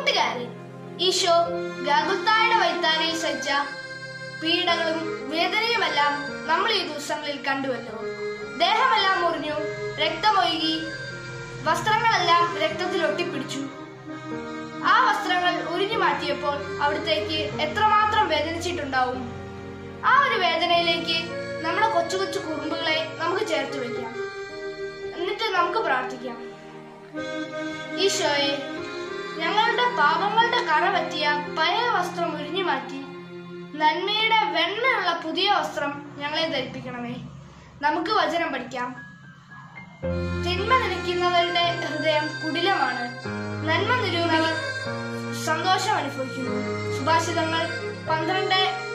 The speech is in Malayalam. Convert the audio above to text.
കൂട്ടുകാരെ ഈശോ ഗാഗുത്തായുടെ വൈത്താനയിൽ സജ്ജ പീഡകളും വേദനയുമെല്ലാം നമ്മൾ ഈ ദിവസങ്ങളിൽ കണ്ടുവല്ലോ ദേഹമെല്ലാം മുറിഞ്ഞു രക്തമൊഴുകി വസ്ത്രങ്ങളെല്ലാം രക്തത്തിൽ ഒട്ടിപ്പിടിച്ചു ആ വസ്ത്രങ്ങൾ ഉരിഞ്ഞു മാറ്റിയപ്പോൾ അവിടത്തേക്ക് എത്രമാത്രം വേദനിച്ചിട്ടുണ്ടാവും ആ ഒരു വേദനയിലേക്ക് നമ്മുടെ കൊച്ചു കൊച്ചു കുറുമ്പുകളെ നമുക്ക് ചേർത്ത് വെക്കാം എന്നിട്ട് നമുക്ക് പ്രാർത്ഥിക്കാം ഈശോയെ ഞങ്ങളുടെ പാപങ്ങളുടെ കറ പറ്റിയ പഴയ വസ്ത്രം ഉരിഞ്ഞു മാറ്റി നന്മയുടെ വെണ്ണയുള്ള പുതിയ വസ്ത്രം ഞങ്ങളെ ധരിപ്പിക്കണമേ നമുക്ക് വചനം പഠിക്കാം തിന്മ നിലയ്ക്കുന്നവരുടെ ഹൃദയം കുടിലമാണ് നന്മ നിരൂപകർ സന്തോഷം അനുഭവിക്കുന്നു സുഭാഷിതങ്ങൾ പന്ത്രണ്ട്